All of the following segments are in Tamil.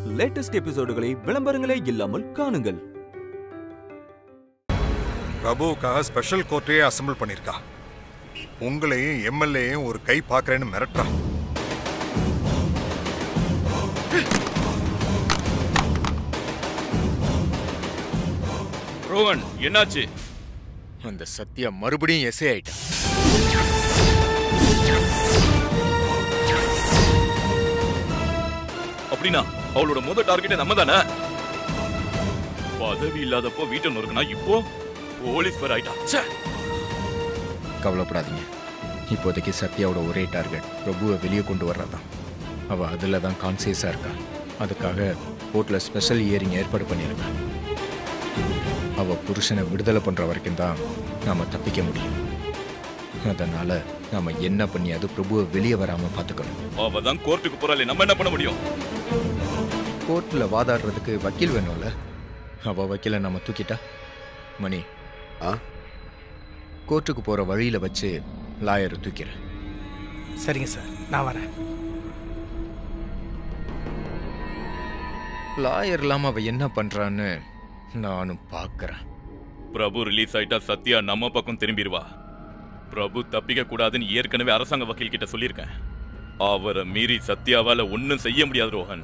லேட்டஸ்ட் எபிசோடுகளை விளம்பரங்களே இல்லாமல் காணுங்கள் பிரபுவுக்காக ஸ்பெஷல் கோர்ட்டையே அசெம்பிள் பண்ணியிருக்கா உங்களையும் எம்எல்ஏயும் ஒரு கை பார்க்கறேன்னு மிரட்டா ரோஹன் என்னாச்சு அந்த சத்யா மறுபடியும் எஸ்ஏ ஆயிட்டான் அப்படின்னா அவளோட முத டார்கெட்டே நம்ம தானே பதவி இல்லாதப்போ வீட்டை நொறுக்குனா இப்போ போலீஸ் வேற ஆயிட்டா ச்சே கவலைப்படாதீங்க இப்போதைக்கு சத்யாவோட ஒரே டார்கெட் பிரபுவை வெளியே கொண்டு வர்றதான் அவ அதில் தான் கான்சியஸாக இருக்கா அதுக்காக கோர்ட்டில் ஸ்பெஷல் இயரிங் ஏற்பாடு பண்ணியிருக்கான் அவ புருஷனை விடுதலை பண்ணுற வரைக்கும் தான் நாம் தப்பிக்க முடியும் அதனால நாம என்ன பண்ணி அது பிரபுவை வெளியே வராமல் பார்த்துக்கணும் அவ தான் கோர்ட்டுக்கு போறாளே நம்ம என்ன பண்ண முடியும் கோர்ட்டில் வாதாடுறதுக்கு வக்கீல் வேணும்ல அவ வக்கீலை நம்ம தூக்கிட்டா மணி ஆ? கோர்ட்டுக்கு போகிற வழியில் வச்சு லாயரை தூக்கிறேன் சரிங்க சார் நான் வரேன் லாயர் இல்லாமல் அவ என்ன பண்ணுறான்னு நானும் பார்க்குறேன் பிரபு ரிலீஸ் ஆயிட்டா சத்யா நம்ம பக்கம் திரும்பிடுவா பிரபு தப்பிக்க கூடாதுன்னு ஏற்கனவே அரசாங்க வக்கீல் கிட்ட சொல்லியிருக்கேன் அவரை மீறி சத்யாவால ஒண்ணும் செய்ய முடியாது ரோஹன்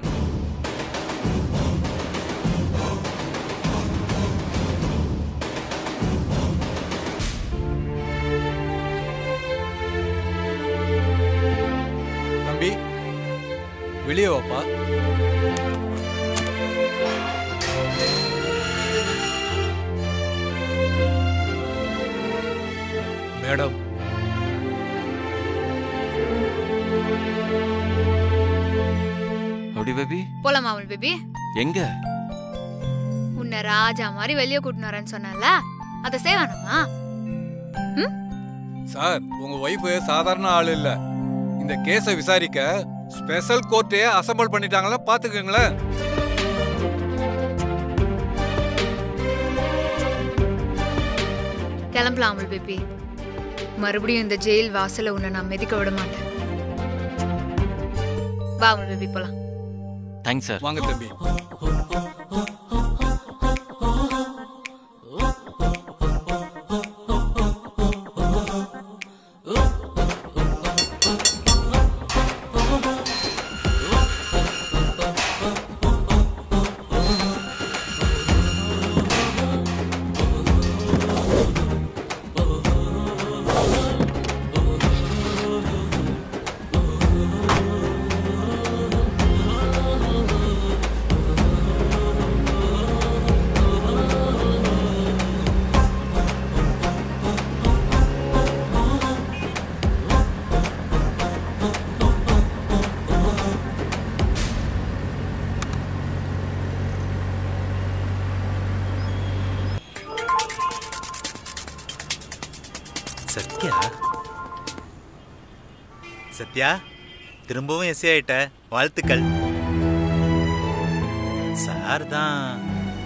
தம்பி வெளியே வாப்பா மேடம் அப்படி பேபி போலாமா அவள் பேபி எங்க உன்னை ராஜா மாதிரி வெளியே கூட்டினு வரேன்னு சொன்னல அதை செய்வானம்மா சார் உங்க ஒய்ஃப் சாதாரண ஆள் இல்ல இந்த கேஸை விசாரிக்க ஸ்பெஷல் கோர்ட்டே அசம்பிள் பண்ணிட்டாங்களா பாத்துக்கங்களேன் கிளம்பலாம் அவள் பேபி மறுபடியும் இந்த ஜெயில் வாசல்ல உன்னை நான் மிதிக்க விட மாட்டேன் வா அவள் பேபி போலாம் தேங்க்ஸ் சார் வாங்க தம்பி சத்யா சத்யா திரும்பவும் எஸ்ஏ ஆயிட்ட வாழ்த்துக்கள் சார் தான்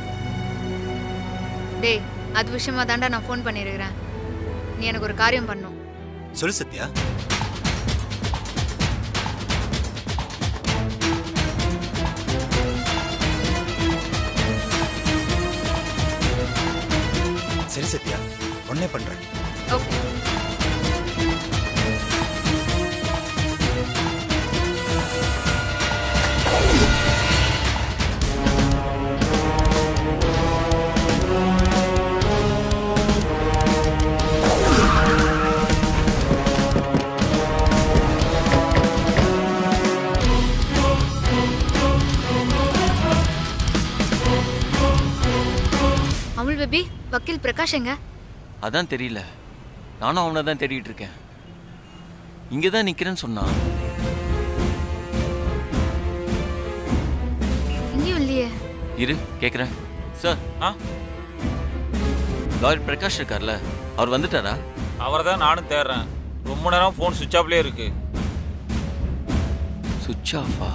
டேய் அது விஷயமா தாண்டா நான் ஃபோன் பண்ணிருக்கிறேன் நீ எனக்கு ஒரு காரியம் பண்ணும் சொல்லு சத்யா சரி சத்யா உடனே பண்றேன் ஓகே அமுல் பேபி வக்கீல் பிரகாஷ் எங்க அதான் தெரியல நானும் அவனை தான் தேடிட்டு இருக்கேன் இங்கே தான் நிற்கிறேன்னு சொன்னான் இங்கேயும் இல்லையே இரு கேட்குறேன் சார் ஆ லாயர் பிரகாஷ் இருக்கார்ல அவர் வந்துட்டாரா அவரை தான் நானும் தேடுறேன் ரொம்ப நேரம் ஃபோன் சுவிட்ச் ஆஃப்லேயே இருக்கு சுவிட்ச் ஆஃபா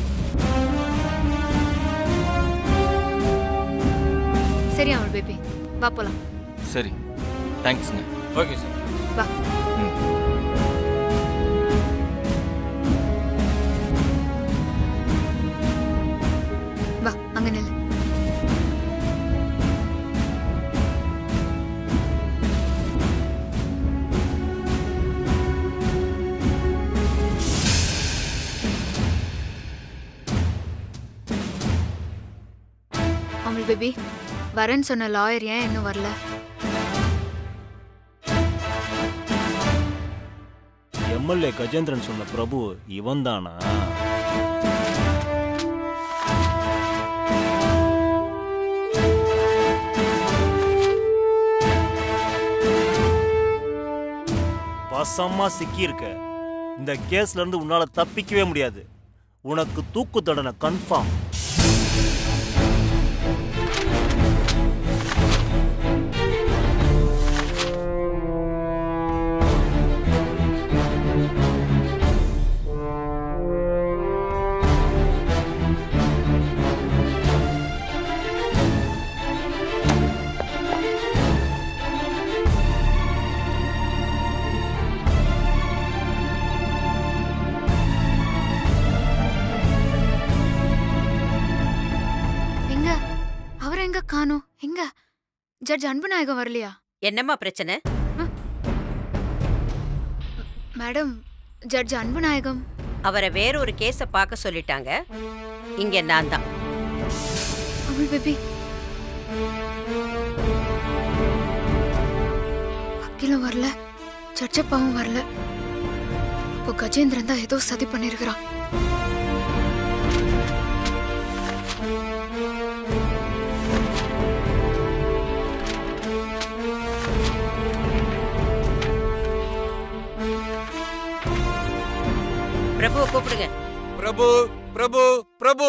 சரி அமுல் பேபி வா போலாம் சரி தேங்க்ஸ்ங்க ஓகே சார் வா அங்க நில்லு அமல் பேபி வரேன்னு சொன்ன லாயர் ஏன் இன்னும் வரல எம்எல்ஏ கஜேந்திரன் சொன்ன பிரபு இவன்தானா வசமா சிக்கியிருக்க இந்த கேஸ்ல இருந்து உன்னால தப்பிக்கவே முடியாது உனக்கு தூக்கு தண்டனை கன்ஃபார்ம் எங்க அவரை எங்க காணோம் எங்க ஜட்ஜ் அன்புநாயகம் வரலையா என்னம்மா பிரச்சனை மேடம் ஜட்ஜ் அன்புநாயகம் அவரை வேற ஒரு கேஸ பார்க்க சொல்லிட்டாங்க இங்க நான் தான் அமுல் பேபி வக்கீலும் வரல சர்ச்சப்பாவும் வரல இப்போ கஜேந்திரன் தான் ஏதோ சதி பண்ணிருக்கிறான் பிரபுவை கூப்பிடுங்க பிரபு பிரபு பிரபு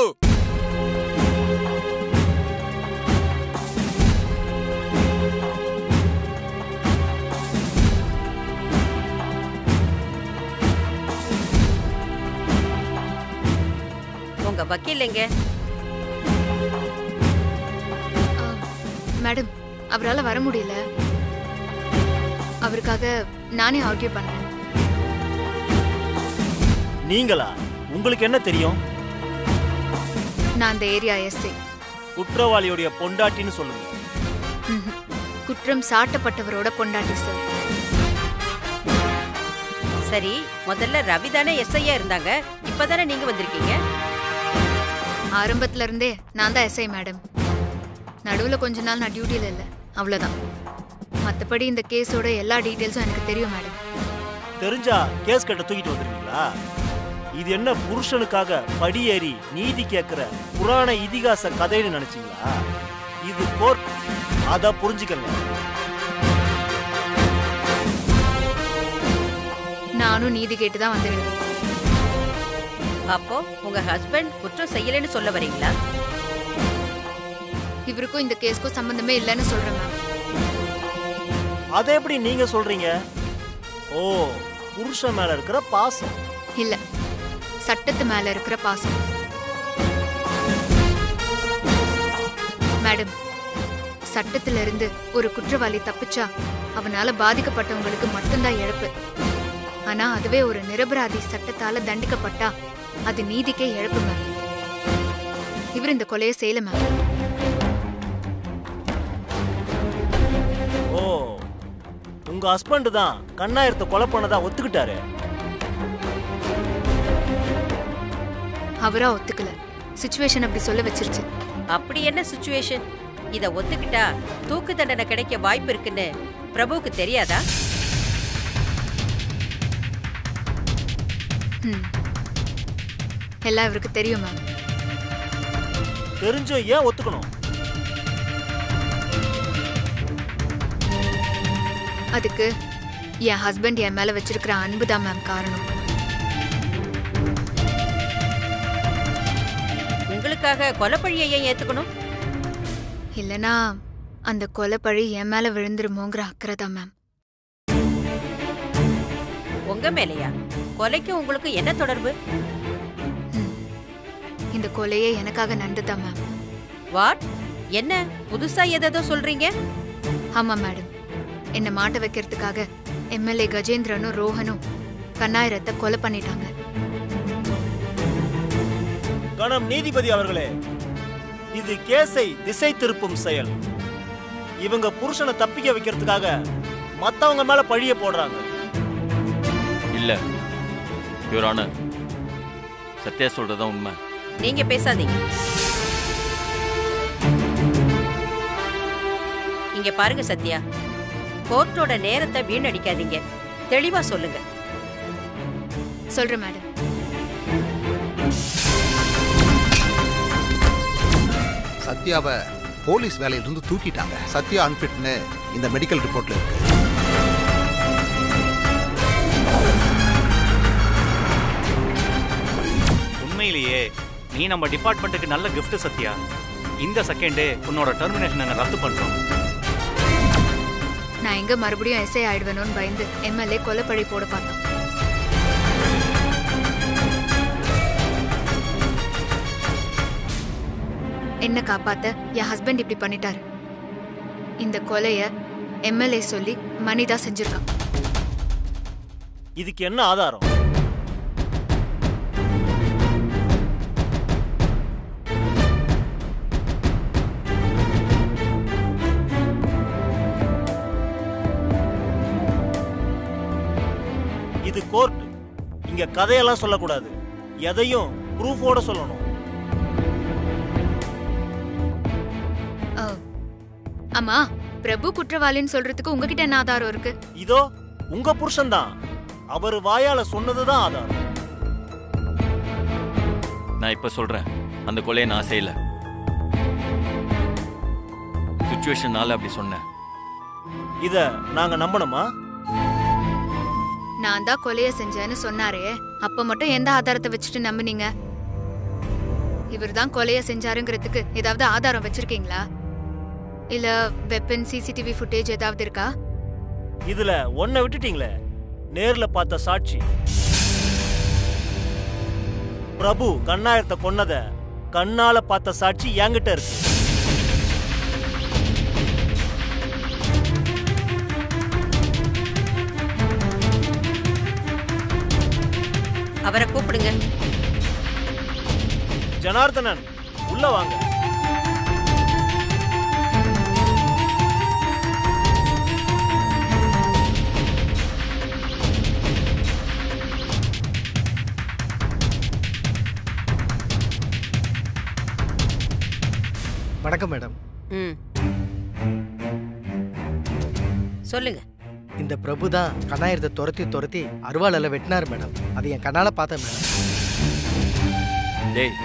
உங்க வக்கீல் எங்க மேடம் அவரால் வர முடியல அவருக்காக நானே ஆர்கியூ பண்றேன் நீங்களா உங்களுக்கு என்ன தெரியும் நான் அந்த ஏரியா எஸ்ஐ குற்றவாளியுடைய பொண்டாட்டின்னு சொல்லுங்க குற்றம் சாட்டப்பட்டவரோட பொண்டாட்டி சார் சரி முதல்ல ரவி தானே எஸ்ஐயா இருந்தாங்க இப்பதானே நீங்க வந்திருக்கீங்க ஆரம்பத்துல இருந்தே நான் தான் எஸ்ஐ மேடம் நடுவுல கொஞ்ச நாள் நான் டியூட்டில இல்ல அவ்வளவுதான் மத்தபடி இந்த கேஸோட எல்லா டீடைல்ஸும் எனக்கு தெரியும் மேடம் தெரிஞ்சா கேஸ் கட்ட தூக்கிட்டு வந்துருவீங்களா இது என்ன புருஷனுக்காக படியேறி நீதி கேட்கிற புராண இதிகாச கதைன்னு நினைச்சீங்களா இது கோர்ட் அத புரிஞ்சுக்கங்க நானும் நீதி கேட்டு தான் வந்திருக்கேன் அப்போ உங்க ஹஸ்பண்ட் குற்றம் செய்யலைன்னு சொல்ல வரீங்களா இவருக்கும் இந்த கேஸ்க்கும் சம்பந்தமே இல்லைன்னு சொல்றேன் மேம் அதை எப்படி நீங்க சொல்றீங்க ஓ புருஷன் மேல இருக்கிற பாசம் இல்ல சட்டத்து மேல இருக்கிற பாசம் மேடம் சட்டத்துல இருந்து ஒரு குற்றவாளி தப்பிச்சா அவனால பாதிக்கப்பட்டவங்களுக்கு மட்டும்தான் இழப்பு ஆனா அதுவே ஒரு நிரபராதி சட்டத்தால தண்டிக்கப்பட்டா அது நீதிக்கே இழப்பு மேம் இவர் இந்த கொலையை செய்யல மேம் ஓ உங்க ஹஸ்பண்ட் தான் கண்ணாயிரத்தை கொலை பண்ணதா ஒத்துக்கிட்டாரு அவரா ஒத்துக்கல சுச்சுவேஷன் அப்படி சொல்ல வச்சிருச்சு அப்படி என்ன சுச்சுவேஷன் இத ஒத்துக்கிட்டா தூக்கு தண்டனை கிடைக்க வாய்ப்பு இருக்குன்னு பிரபுவுக்கு தெரியாதா ம். எல்லாம் இவருக்கு தெரியும் மேம் தெரிஞ்சும் ஏன் ஒத்துக்கணும் அதுக்கு என் ஹஸ்பண்ட் என் மேல வச்சிருக்கிற அன்பு தான் மேம் காரணம் உங்களுக்காக கொலைப்பழியை ஏன் ஏத்துக்கணும் இல்லனா அந்த கொலை பழி என் மேல விழுந்துருமோங்கிற அக்கறை தான் மேம் உங்க மேலையா கொலைக்கு உங்களுக்கு என்ன தொடர்பு இந்த கொலையே எனக்காக நண்டு தான் மேம் வாட் என்ன புதுசா ஏதேதோ சொல்றீங்க ஆமா மேடம் என்னை மாட்ட வைக்கிறதுக்காக எம்எல்ஏ கஜேந்திரனும் ரோஹனும் கண்ணாயிரத்தை கொலை பண்ணிட்டாங்க கணம் நீதிபதி அவர்களே இது கேஸை திசை திருப்பும் செயல் இவங்க புருஷனை தப்பிக்க வைக்கிறதுக்காக மத்தவங்க மேல பழிய போடுறாங்க இல்ல யுவர் ஆனர் சத்யா சொல்றதுதான் உண்மை நீங்க பேசாதீங்க இங்க பாருங்க சத்யா கோர்ட்டோட நேரத்தை வீணடிக்காதீங்க தெளிவா சொல்லுங்க சொல்றேன் மேடம் சத்யாவை போலீஸ் வேலையிலிருந்து தூக்கிட்டாங்க சத்யா அன்ஃபிட்னு இந்த மெடிக்கல் ரிப்போர்ட்ல இருக்கு உண்மையிலேயே நீ நம்ம டிபார்ட்மெண்ட்டுக்கு நல்ல gift சத்யா இந்த செகண்டே உன்னோட டெர்மினேஷன் நாங்கள் ரத்து பண்றோம் நான் எங்க மறுபடியும் எஸ்ஐ ஆயிடுவேணும்னு பயந்து எம்எல்ஏ கொலைப்பழி போட பார்த்தோம் என்ன காப்பாத்த என் ஹஸ்பண்ட் இப்படி பண்ணிட்டாரு இந்த கொலைய எம்எல்ஏ சொல்லி மணிதா செஞ்சிருக்கான் இதுக்கு என்ன ஆதாரம் இது கோர்ட் இங்க கதையெல்லாம் சொல்லக்கூடாது எதையும் ப்ரூஃபோட சொல்லணும் ஓ. அம்மா பிரபு குற்றவாளின்னு சொல்றதுக்கு உங்ககிட்ட என்ன ஆதாரம் இருக்கு இதோ உங்க புருஷன்தான் அவர் வாயால சொன்னதுதான் ஆதாரம் நான் இப்ப சொல்றேன் அந்த கொலையை நான் செய்யல சுச்சுவேஷனால அப்படி சொன்னேன் இத நாங்க நம்பணுமா நான் தான் கொலைய செஞ்சேன்னு சொன்னாரே அப்ப மட்டும் எந்த ஆதாரத்தை வச்சுட்டு நம்புனீங்க இவர்தான் கொலைய செஞ்சாருங்கிறதுக்கு ஏதாவது ஆதாரம் வச்சிருக்கீங்களா இல்ல வெப்பன் சிசிடிவி ஃபுட்டேஜ் ஏதாவது இருக்கா இதுல ஒன்ன விட்டுட்டீங்களே நேர்ல பார்த்த சாட்சி பிரபு கண்ணாயிரத்தை கொன்னத கண்ணால பார்த்த சாட்சி என்கிட்ட இருக்கு அவரை கூப்பிடுங்க ஜனார்தனன் உள்ள வாங்க வணக்கம் மேடம் ம் சொல்லுங்க இந்த பிரபு தான் கண்ணாயிரத்தை துரத்தி துரத்தி அருவாளில் வெட்டினார் மேடம் அது என் கண்ணால பார்த்தேன் மேடம் டேய்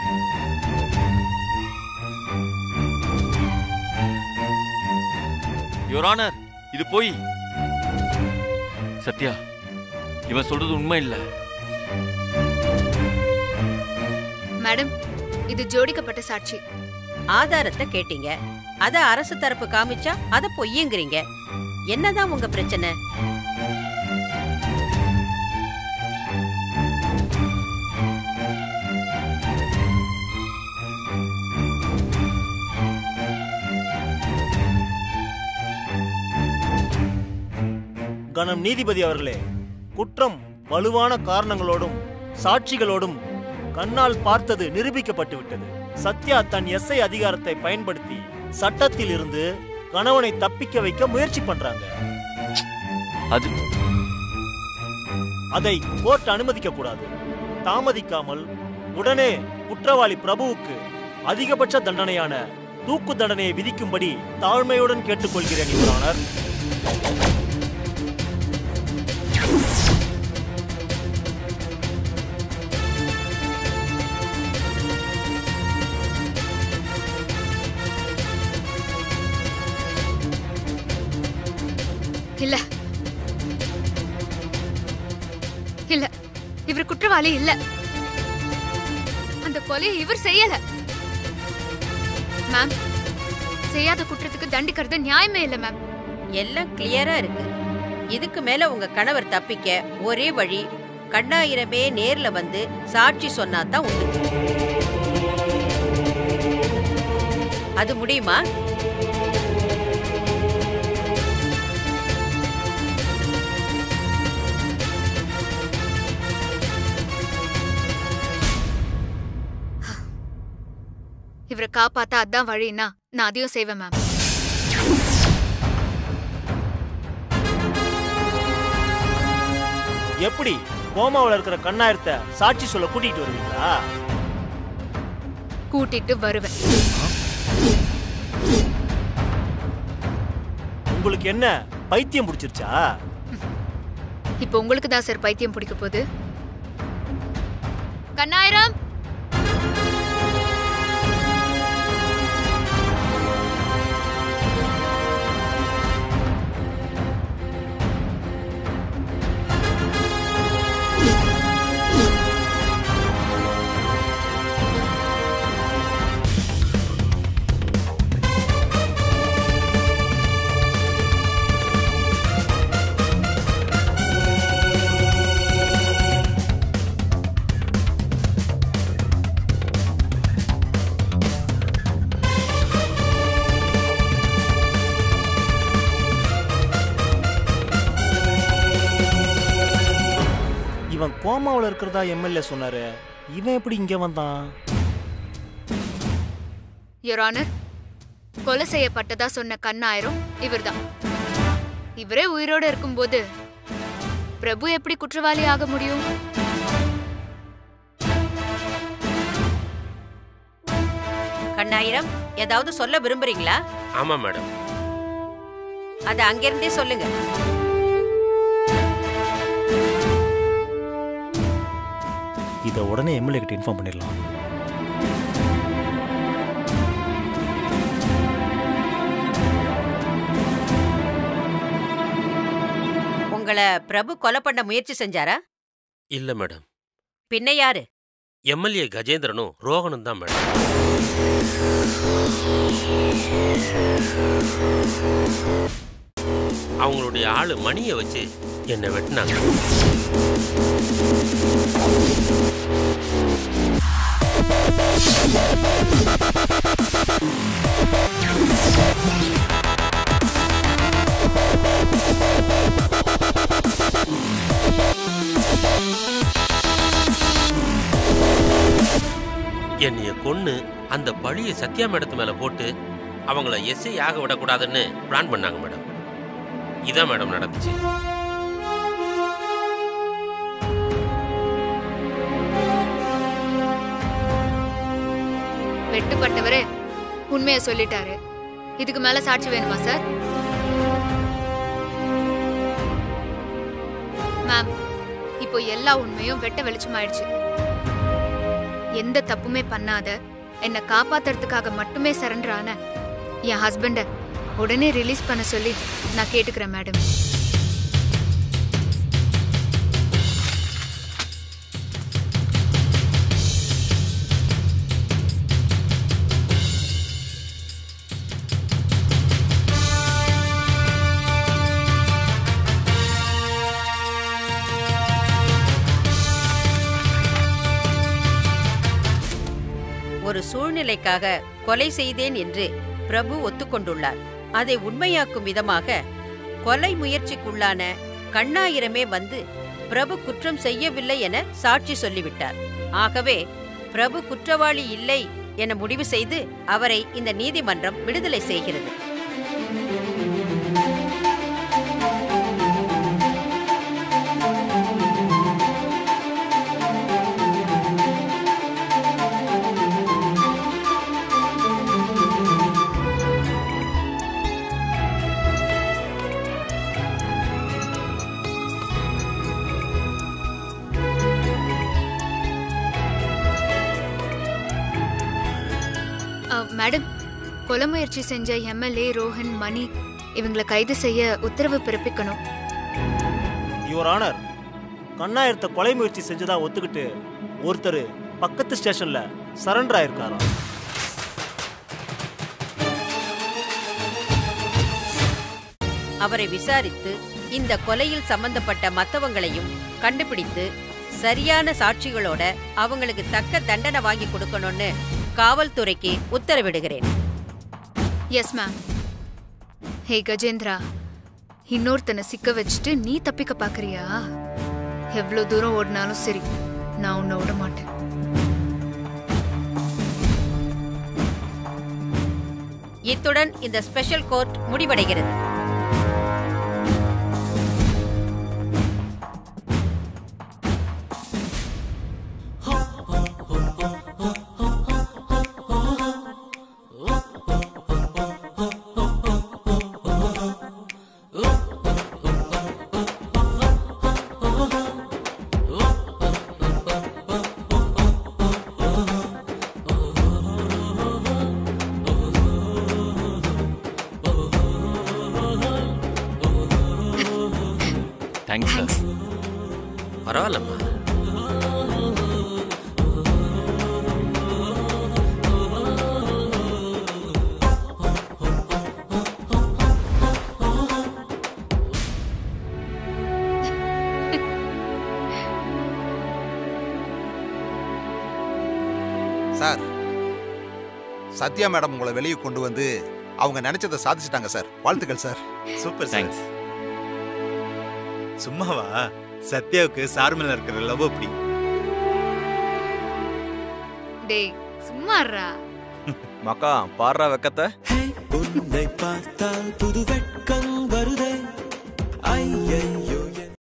யுவர் ஆனர் இது போய் சத்யா இவன் சொல்றது உண்மை இல்ல மேடம் இது ஜோடிக்கப்பட்ட சாட்சி ஆதாரத்தை கேட்டீங்க அத அரசு தரப்பு காமிச்சா அத பொய்யுங்கிறீங்க என்னதான் உங்க பிரச்சனை கணம் நீதிபதி அவர்களே குற்றம் வலுவான காரணங்களோடும் சாட்சிகளோடும் கண்ணால் பார்த்தது நிரூபிக்கப்பட்டு விட்டது சத்யா தன் எஸ்ஐ அதிகாரத்தை பயன்படுத்தி சட்டத்தில் இருந்து கணவனை தப்பிக்க வைக்க முயற்சி பண்றாங்க அது அதை கோர்ட் அனுமதிக்க கூடாது தாமதிக்காமல் உடனே குற்றவாளி பிரபுவுக்கு அதிகபட்ச தண்டனையான தூக்கு தண்டனையை விதிக்கும்படி தாழ்மையுடன் கேட்டுக்கொள்கிறேன் யுவர் ஆனர் இல்ல இல்ல இவர் குற்றவாளி இல்ல அந்த கொலையை இவர் செய்யல மேம் செய்யாத குற்றத்துக்கு தண்டிக்கிறது நியாயமே இல்ல மேம் எல்லாம் கிளியரா இருக்கு இதுக்கு மேல உங்க கணவர் தப்பிக்க ஒரே வழி கண்ணாயிரமே நேர்ல வந்து சாட்சி சொன்னாதான் உண்டு அது முடியுமா இவரை காப்பாத்தா அதான் வழின்னா நான் அதையும் செய்வேன் மேம் எப்படி கோமாவுல இருக்கிற கண்ணாயிரத்தை சாட்சி சொல்ல கூட்டிட்டு வருவீங்களா கூட்டிட்டு வருவேன் உங்களுக்கு என்ன பைத்தியம் பிடிச்சிருச்சா இப்போ உங்களுக்கு தான் சார் பைத்தியம் பிடிக்க போகுது கண்ணாயிரம் இவன் கோமாவுல இருக்கிறதா எம்எல்ஏ சொன்னாரு இவன் எப்படி இங்க வந்தான் யுவர் ஆனர் கொலை செய்யப்பட்டதா சொன்ன கண்ணாயிரம் இவர்தான் இவரே உயிரோட இருக்கும்போது பிரபு எப்படி குற்றவாளி ஆக முடியும் கண்ணாயிரம் ஏதாவது சொல்ல விரும்புறீங்களா ஆமா மேடம் அத அங்கிருந்தே சொல்லுங்க இதை உடனே எம்எல்ஏ கிட்ட இன்ஃபார்ம் பண்ணிடலாம் உங்களை பிரபு கொலை பண்ண முயற்சி செஞ்சாரா இல்ல மேடம் பின்ன யாரு எம்எல்ஏ கஜேந்திரனும் ரோகனும் தான் மேடம் அவங்களுடைய ஆளு மணியை வச்சு என்னை வெட்டினாங்க என்னைய கொன்னு அந்த பழியை சத்யா மேடத்து மேல போட்டு அவங்கள எஸ்ஐ ஆக விடக்கூடாதுன்னு பிளான் பண்ணாங்க மேடம் இதான் மேடம் நடந்துச்சு வெட்டுப்பட்டவரே உண்மையை சொல்லிட்டாரு இதுக்கு மேல சாட்சி வேணுமா சார் மேம் இப்போ எல்லா உண்மையும் வெட்ட வெளிச்சமாயிடுச்சு எந்த தப்புமே பண்ணாத என்னை காப்பாத்துறதுக்காக மட்டுமே சரண்டர் ஆன என் ஹஸ்பண்ட உடனே ரிலீஸ் பண்ண சொல்லி நான் கேட்டுக்கிறேன் மேடம் ஒரு சூழ்நிலைக்காக கொலை செய்தேன் என்று பிரபு ஒத்துக்கொண்டுள்ளார் அதை உண்மையாக்கும் விதமாக கொலை முயற்சிக்குள்ளான கண்ணாயிரமே வந்து பிரபு குற்றம் செய்யவில்லை என சாட்சி சொல்லிவிட்டார் ஆகவே பிரபு குற்றவாளி இல்லை என முடிவு செய்து அவரை இந்த நீதிமன்றம் விடுதலை செய்கிறது அஹ், மேடம் கொலை முயற்சி செஞ்ச எம்எல்ஏ ரோஹன் மணி இவங்களை கைது செய்ய உத்தரவு பிறப்பிக்கணும் யுவர் ஆனர் கண்ணாயிரத்தை கொலை முயற்சி செஞ்சதா ஒத்துக்கிட்டு ஒருத்தர் பக்கத்து ஸ்டேஷன்ல சரண்டர் ஆயிருக்காராம் அவரை விசாரித்து இந்த கொலையில் சம்பந்தப்பட்ட மத்தவங்களையும் கண்டுபிடித்து சரியான சாட்சிகளோட அவங்களுக்கு தக்க தண்டனை வாங்கி கொடுக்கணும்னு காவல்துறைக்கு உத்தரவிடுகிறேன் எஸ் மேம் ஹே கஜேந்திரா இன்னொருத்தனை சிக்க வச்சுட்டு நீ தப்பிக்க பாக்குறியா எவ்வளவு தூரம் ஓடினாலும் சரி நான் உன்னை விட மாட்டேன் இத்துடன் இந்த ஸ்பெஷல் கோர்ட் முடிவடைகிறது தேங்க்ஸ் சார் பரவாயில்லம்மா சார் சத்யா மேடம் உங்களை வெளியே கொண்டு வந்து அவங்க நினைச்சதை சாதிச்சிட்டாங்க சார் வாழ்த்துக்கள் சார் சூப்பர் சார் சும்மாவா சத்யாவுக்கு சார் மேல இருக்கிற லவ் அப்படி டேய் சும்மாறா மக்கா பாடுறா வெக்கத்தை உன்னை பார்த்தால் புது வெட்கம் வருதே ஐயையோ